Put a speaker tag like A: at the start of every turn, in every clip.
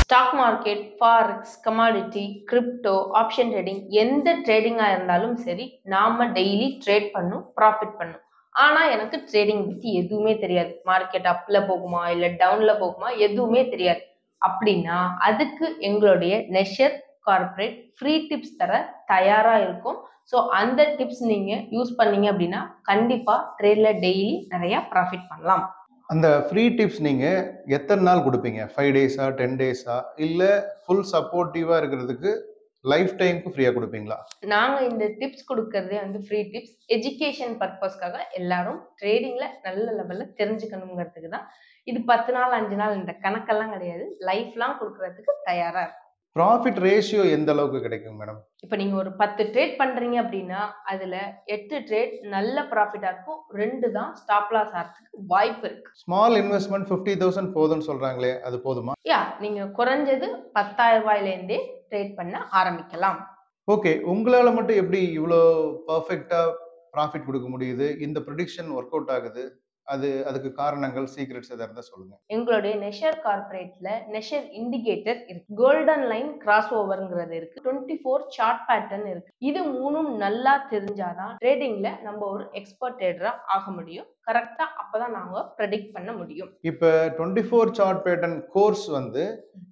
A: Stock market forex commodity crypto option trading எந்த ட்ரேடிங்காக இருந்தாலும் சரி நாம டெய்லி ட்ரேட் பண்ணும் ப்ராஃபிட் பண்ணும் ஆனால் எனக்கு ட்ரேடிங் பற்றி எதுவுமே தெரியாது மார்க்கெட் அப்பில் போகுமா இல்லை டவுனில் போகுமா எதுவுமே தெரியாது அப்படின்னா அதுக்கு எங்களுடைய நெஷர் கார்ப்பரேட் ஃப்ரீ டிப்ஸ் தர தயாராக இருக்கும் ஸோ அந்த டிப்ஸ் நீங்கள் யூஸ் பண்ணீங்க அப்படின்னா கண்டிப்பாக ட்ரேடில் டெய்லி நிறையா ப்ராஃபிட் பண்ணலாம்
B: அந்த ஃப்ரீ டிப்ஸ் நீங்கள் எத்தனை நாள் கொடுப்பீங்க ஃபைவ் டேஸா டென் டேஸா இல்லை ஃபுல் சப்போர்ட்டிவாக இருக்கிறதுக்கு லைஃப் டைமுக்கு ஃப்ரீயாக கொடுப்பீங்களா
A: நாங்கள் இந்த டிப்ஸ் கொடுக்கறதே வந்து ஃப்ரீ டிப்ஸ் எஜுகேஷன் பர்பஸ்க்காக எல்லாரும் ட்ரேடிங்கில் நல்ல லெவலில் தெரிஞ்சுக்கணுங்கிறதுக்கு தான் இது பத்து நாள் அஞ்சு நாள் இந்த கணக்கெல்லாம் கிடையாது லைஃப்லாம் கொடுக்கறதுக்கு தயாராக இருக்கும்
B: ப்ராஃபிட் ரேஷியோ எந்த அளவுக்கு கிடைக்கும் மேடம்
A: இப்போ நீங்கள் ஒரு பத்து ட்ரேட் பண்ணுறீங்க அப்படின்னா அதில் எட்டு ட்ரேட் நல்ல ப்ராஃபிட்டாக இருக்கும் ரெண்டு தான் ஸ்டாப் லாஸ் ஆகிறதுக்கு வாய்ப்பு இருக்கு
B: ஸ்மால் இன்வெஸ்ட்மெண்ட் ஃபிஃப்டி தௌசண்ட் போதும்னு சொல்கிறாங்களே அது போதுமா
A: யா நீங்கள் குறைஞ்சது பத்தாயிரம் ரூபாயிலேருந்தே ட்ரேட் பண்ண ஆரம்பிக்கலாம்
B: ஓகே உங்களால் மட்டும் எப்படி இவ்வளோ பர்ஃபெக்டாக ப்ராஃபிட் கொடுக்க முடியுது இந்த ப்ரிடிக்ஷன் ஒர்க் அவுட் ஆகுது அது அதுக்கு காரணங்கள் சீக்ரெட்ஸ் எதாக இருந்தால் சொல்லுங்கள்
A: எங்களுடைய நெஷர் கார்பரேட்ல நெஷர் இண்டிகேட்டர் இருக்கு கோல்டன் லைன் கிராஸ் ஓவர்ங்கிறது இருக்கு டுவெண்ட்டி ஃபோர் சார்ட் பேட்டர்ன் இருக்கு இது மூணும் நல்லா தெரிஞ்சாதான் ட்ரேடிங்ல நம்ம ஒரு எக்ஸ்பர்ட் ட்ரேடரா ஆக முடியும் கரெக்டா அப்பதான் நாங்க ப்ரெடிக்ட் பண்ண முடியும்
B: இப்போ twenty four chart pattern course வந்து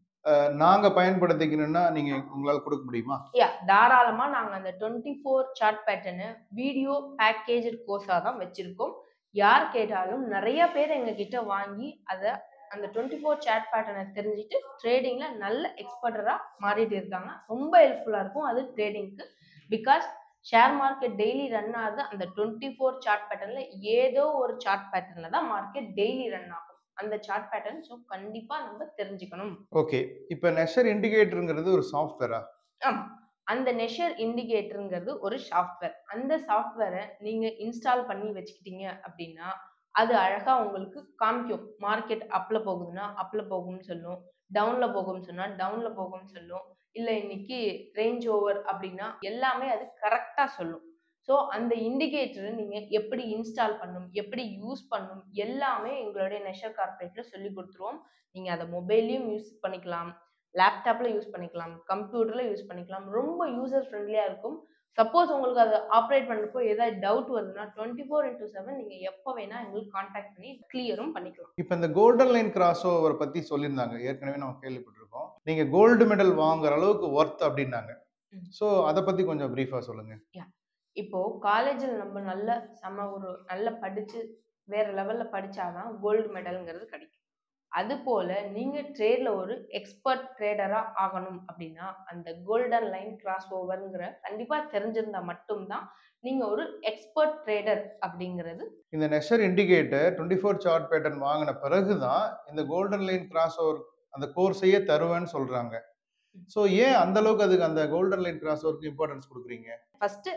B: நாங்கள் பயன்படுத்திக்கணும்னா நீங்கள் உங்களால் கொடுக்க முடியுமா
A: யா தாராளமா நாங்க அந்த twenty four chart pattern video package கோர்ஸா தான் வச்சிருக்கோம் யார் கேட்டாலும் நிறைய பேர் எங்க கிட்ட வாங்கி அதை அந்த டுவெண்ட்டி ஃபோர் சாட் பேட்டர்னை தெரிஞ்சுட்டு ட்ரேடிங்ல நல்ல எக்ஸ்பர்டரா மாறிட்டு இருக்காங்க ரொம்ப ஹெல்ப்ஃபுல்லா இருக்கும் அது ட்ரேடிங்க்கு because share market daily run ஆகுது அந்த டுவெண்ட்டி ஃபோர் சார்ட் பேட்டர்ன்ல ஏதோ ஒரு சார்ட் பேட்டர்ன்ல தான் மார்க்கெட் டெய்லி ரன் ஆகும் அந்த சார்ட் பேட்டர்ன் ஸோ கண்டிப்பா நம்ம தெரிஞ்சுக்கணும்
B: ஓகே இப்போ நெஷர் இண்டிகேட்டருங்கிறது ஒரு சாஃப்ட்வேரா
A: ஆமா அந்த நெஷர் இண்டிகேட்டருங்கிறது ஒரு சாஃப்ட்வேர் அந்த சாஃப்ட்வேரை நீங்க இன்ஸ்டால் பண்ணி வச்சுக்கிட்டீங்க அப்படின்னா அது அழகா உங்களுக்கு காமிக்கும் மார்க்கெட் அப்ல போகுதுன்னா அப்ல போகும்னு சொல்லும் டவுன்ல போகும்னு சொன்னா டவுன்ல போகும்னு சொல்லும் இல்ல இன்னைக்கு ரேஞ்ச் ஓவர் அப்படின்னா எல்லாமே அது கரெக்டா சொல்லும் ஸோ அந்த இண்டிகேட்டரை நீங்க எப்படி இன்ஸ்டால் பண்ணும் எப்படி யூஸ் பண்ணும் எல்லாமே எங்களுடைய நெஷர் கார்பரேட்ல சொல்லி கொடுத்துருவோம் நீங்க அதை மொபைல்லையும் யூஸ் பண்ணிக்கலாம் லேப்டாப்ல யூஸ் பண்ணிக்கலாம் கம்ப்யூட்டர்ல யூஸ் பண்ணிக்கலாம் ரொம்ப யூசர் ஃப்ரெண்ட்லியா இருக்கும் சப்போஸ் உங்களுக்கு அதை ஆப்ரேட் பண்ணுறப்போ ஏதாவது டவுட் வருதுன்னா டுவெண்ட்டி ஃபோர் இன்டூ செவன் நீங்கள் எப்போ வேணால் எங்களுக்கு காண்டாக்ட் பண்ணி கிளியரும் பண்ணிக்கலாம்
B: இப்போ இந்த கோல்டன் லைன் கிராஸ் ஓவர் பற்றி சொல்லியிருந்தாங்க ஏற்கனவே நம்ம கேள்விப்பட்டிருக்கோம் நீங்கள் கோல்டு மெடல் வாங்குற அளவுக்கு ஒர்த் அப்படின்னாங்க
A: ம்.
B: ஸோ அதை பற்றி கொஞ்சம் ப்ரீஃபாக சொல்லுங்கள்
A: இப்போ காலேஜில் நம்ம நல்ல செம ஒரு நல்ல படிச்சு வேற லெவலில் படிச்சாதான் கோல்டு மெடலுங்கிறது கிடைக்கும் அது போல நீங்க ட்ரேட்ல ஒரு எக்ஸ்பர்ட் ட்ரேடரா ஆகணும் அப்படின்னா அந்த கோல்டன் லைன் கிராஸ் ஓவர்ங்கிற கண்டிப்பா தெரிஞ்சிருந்தா மட்டும்தான் நீங்க ஒரு எக்ஸ்பர்ட் ட்ரேடர் அப்படிங்கிறது
B: இந்த நெஷர் indicator twenty four chart pattern வாங்கின பிறகு தான் இந்த கோல்டன் லைன் கிராஸ் ஓவர் அந்த கோர்ஸையே தருவேன்னு சொல்கிறாங்க ஸோ ஏன் அந்த அளவுக்கு அதுக்கு அந்த கோல்டன் லைன் கிராஸ் ஓவருக்கு இம்பார்ட்டன்ஸ் கொடுக்குறீங்க
A: ஃபர்ஸ்ட்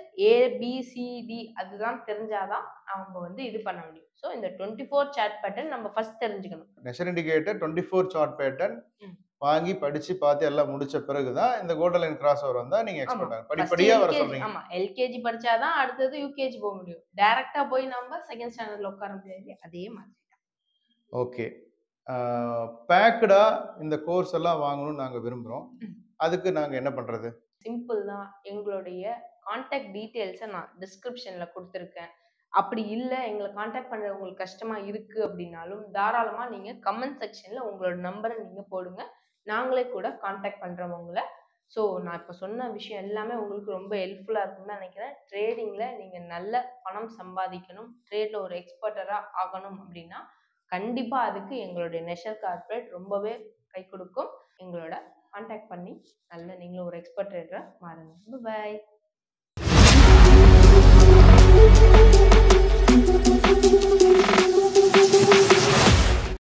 A: ஏபிசிடி அதுதான் தெரிஞ்சாதான் அவங்க வந்து இது பண்ண முடியும் ஸோ இந்த டுவெண்ட்டி ஃபோர் சாட் பேட்டர்ன் நம்ம ஃபர்ஸ்ட் தெரிஞ்சுக்கணும்
B: நெஷர் indicator twenty four chart pattern
A: ம்.
B: வாங்கி படிச்சு பார்த்து எல்லாம் முடிச்ச பிறகு தான் இந்த கோல்டன் லைன் கிராஸ் ஓவர் வந்தா நீங்க
A: ஆமா.
B: எக்ஸ்பர்ட் ஆகும்
A: First
B: படிப்படியா வர
A: LKG
B: சொல்றீங்க
A: ஆமா எல்கேஜி படிச்சாதான் அடுத்தது யூகேஜி போக முடியும் டைரக்டா போய் நம்ம செகண்ட் ஸ்டாண்டர்ட்ல உட்கார முடியாது அதே மாதிரி
B: ஓகே பேக்கடா இந்த கோர்ஸ் எல்லாம் வாங்கணும்னு நாங்க விரும்புறோம்
A: ம்.
B: அதுக்கு நாங்க என்ன பண்றது
A: சிம்பிள் தான் எங்களுடைய காண்டாக்ட் டீட்டெயில்ஸை நான் டிஸ்கிரிப்ஷன்ல கொடுத்துருக்கேன் அப்படி இல்லை எங்களை காண்டாக்ட் பண்ணுறது உங்களுக்கு கஷ்டமா இருக்கு அப்படின்னாலும் தாராளமா நீங்க கமெண்ட் செக்ஷன்ல உங்களோட நம்பரை நீங்க போடுங்க நாங்களே கூட காண்டாக்ட் பண்றோம் உங்களை ஸோ நான் இப்போ சொன்ன விஷயம் எல்லாமே உங்களுக்கு ரொம்ப ஹெல்ப்ஃபுல்லாக இருக்கும்னு தான் நினைக்கிறேன் ட்ரேடிங்கில் நீங்கள் நல்ல பணம் சம்பாதிக்கணும் ட்ரேடில் ஒரு எக்ஸ்பர்ட்டராக ஆகணும் அப்படின்னா கண்டிப்பாக அதுக்கு எங்களுடைய நெஷர் கார்ப்பரேட் ரொம்பவே கை கொடுக்கும் எங்களோட காண்டாக்ட் பண்ணி நல்ல நீங்களும் ஒரு எக்ஸ்பர்ட் ட்ரேடராக மாறுங்க பாய்